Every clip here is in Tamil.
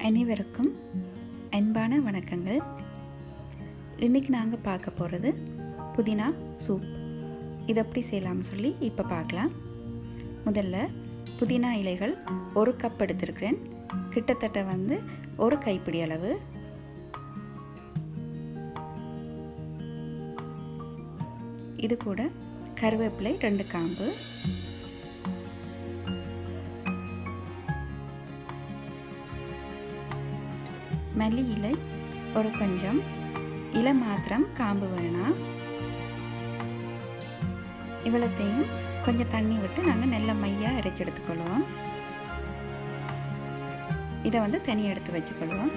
அனைவருக்கும் அன்பான வணக்கங்கள் இன்றைக்கி நாங்கள் பார்க்க போகிறது புதினா சூப் இது எப்படி செய்யலாம்னு சொல்லி இப்போ பார்க்கலாம் முதல்ல புதினா இலைகள் ஒரு கப் எடுத்திருக்கிறேன் கிட்டத்தட்ட வந்து ஒரு கைப்பிடி அளவு இது கூட கருவேப்பிலை ரெண்டு காம்பு மல்லி இலை ஒரு கொஞ்சம் இலை மாத்திரம் காம்பு வேணாம் இவ்வளோத்தையும் கொஞ்சம் தண்ணி விட்டு நாங்கள் நல்ல மையாக அரைச்சி எடுத்துக்கொள்வோம் இதை வந்து தனியாக எடுத்து வச்சுக்கொள்வோம்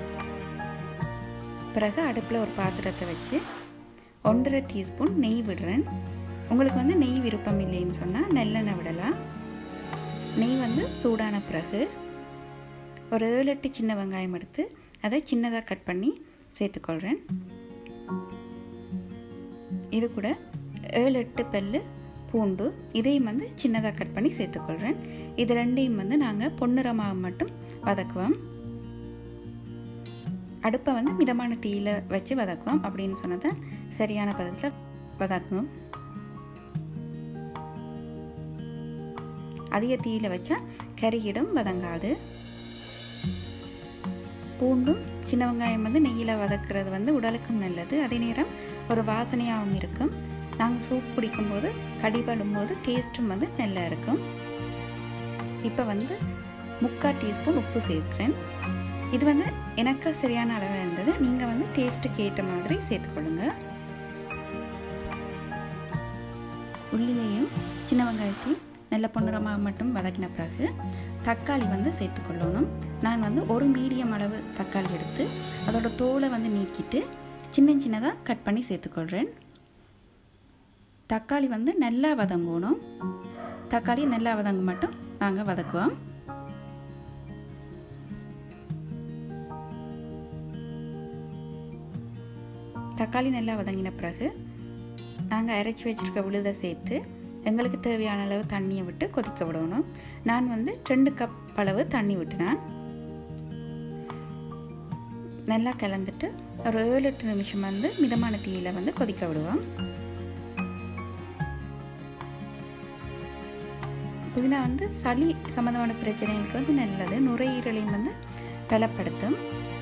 பிறகு அடுப்பில் ஒரு பாத்திரத்தை வச்சு ஒன்றரை டீஸ்பூன் நெய் விடுறேன் உங்களுக்கு வந்து நெய் விருப்பம் இல்லைன்னு சொன்னால் நல்லெண்ணெய் விடலாம் நெய் வந்து சூடான பிறகு ஒரு ஏழு எட்டு சின்ன வெங்காயம் எடுத்து அதை சின்னதாக கட் பண்ணி சேர்த்துக்கொள்கிறேன் இது கூட ஏழு எட்டு பல்லு பூண்டு இதையும் வந்து சின்னதாக கட் பண்ணி சேர்த்துக்கொள்கிறேன் இது ரெண்டையும் வந்து நாங்கள் பொன்னிறமாக மட்டும் வதக்குவோம் அடுப்பை வந்து மிதமான தீயில் வச்சு வதக்குவோம் அப்படின்னு சொன்னதை சரியான பதத்தில் வதக்குவோம் அதிக தீயில் வச்சா கறியிடும் வதங்காது பூண்டும் சின்ன வெங்காயம் வந்து நெய்யில் வதக்கிறது வந்து உடலுக்கும் நல்லது அதே நேரம் ஒரு வாசனையாகவும் இருக்கும் நாங்கள் சூப் குடிக்கும்போது கடிபடும் போது டேஸ்ட்டும் வந்து நல்லா இருக்கும் இப்போ வந்து முக்கால் டீஸ்பூன் உப்பு சேர்க்குறேன் இது வந்து எனக்கு சரியான அளவு இருந்தது நீங்கள் வந்து டேஸ்ட்டுக்கு ஏற்ற மாதிரி சேர்த்துக்கொள்ளுங்க உள்ளியையும் சின்ன வெங்காயத்தையும் நல்ல பொன்னிறமாக மட்டும் வதக்கின பிறகு தக்காளி வந்து சேர்த்துக்கொள்ளணும் நான் வந்து ஒரு மீடியம் அளவு தக்காளி எடுத்து அதோட தோலை வந்து நீக்கிட்டு சின்ன சின்னதாக கட் பண்ணி சேர்த்துக்கொள்கிறேன் தக்காளி வந்து நல்லா வதங்கணும் தக்காளி நல்லா வதங்க மட்டும் நாங்கள் வதக்குவோம் தக்காளி நல்லா வதங்கின பிறகு நாங்கள் அரைச்சி வச்சுருக்க விழுதை சேர்த்து எங்களுக்கு தேவையான அளவு தண்ணியை விட்டு கொதிக்க விடணும் நான் வந்து ரெண்டு கப் அளவு தண்ணி விட்டுனேன் நல்லா கலந்துட்டு ஒரு ஏழு எட்டு நிமிஷம் வந்து மிதமான தீயில் வந்து கொதிக்க விடுவோம் புதினா வந்து சளி சம்மந்தமான பிரச்சனைகளுக்கு வந்து நல்லது நுரையீரலையும் வந்து பலப்படுத்தும்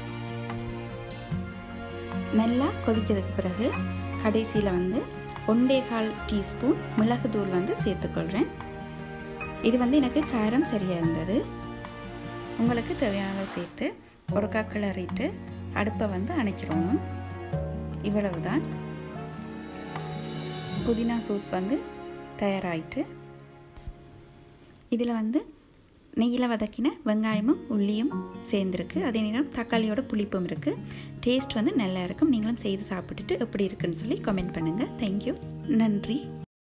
நல்லா கொதிக்கிறதுக்கு பிறகு கடைசியில் வந்து ஒன்றே கால் டீஸ்பூன் மிளகுத்தூள் வந்து சேர்த்துக்கொள்கிறேன் இது வந்து எனக்கு காரம் சரியாக இருந்தது உங்களுக்கு தேவையானதை சேர்த்து ஒரு கிளறிட்டு அடுப்பை வந்து அணைச்சிடணும் இவ்வளவு தான் புதினா சூப் வந்து தயாராகிட்டு இதில் வந்து நெய்யில் வதக்கின வெங்காயமும் உள்ளியும் சேர்ந்துருக்கு அதே நேரம் தக்காளியோட புளிப்பும் இருக்குது டேஸ்ட் வந்து நல்லா இருக்கும் நீங்களும் செய்து சாப்பிட்டுட்டு எப்படி இருக்குன்னு சொல்லி கமெண்ட் பண்ணுங்கள் தேங்க்யூ நன்றி